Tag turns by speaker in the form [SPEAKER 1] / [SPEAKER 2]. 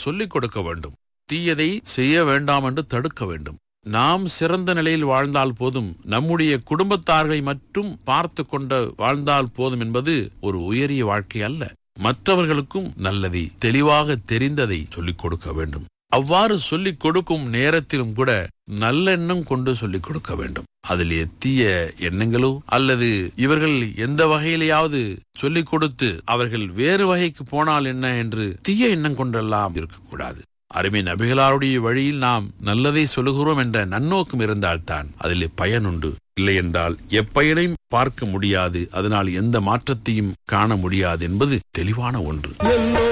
[SPEAKER 1] சொல்லிக் கொடுக்க வேண்டும் தீயதை செய்ய வேண்டாம் என்று தடுக்க வேண்டும் நாம் சிறந்த நிலையில் வாழ்ந்தால் போதும் நம்முடைய குடும்பத்தார்களை மட்டும் பார்த்து கொண்டு வாழ்ந்தால் போதும் என்பது ஒரு உயரிய வாழ்க்கை அல்ல மற்றவர்களுக்கும் நல்லதை தெளிவாக தெரிந்ததை சொல்லிக் கொடுக்க வேண்டும் அவ்வாறு சொல்லிக் கொடுக்கும் நேரத்திலும் கூட நல்லெண்ணம் கொண்டு சொல்லிக் கொடுக்க வேண்டும் அதில் தீய எண்ணங்களோ அல்லது இவர்கள் எந்த வகையிலேயாவது சொல்லிக் கொடுத்து அவர்கள் வேறு வகைக்கு போனால் என்ன என்று தீய எண்ணம் கொண்டெல்லாம் இருக்கக்கூடாது அருமை நபிகளாருடைய வழியில் நாம் நல்லதை சொல்லுகிறோம் என்ற நன்னோக்கம் இருந்தால்தான் அதில் பயனுண்டு இல்லை என்றால் எப்பயனையும் பார்க்க முடியாது அதனால் எந்த மாற்றத்தையும் காண முடியாது என்பது தெளிவான ஒன்று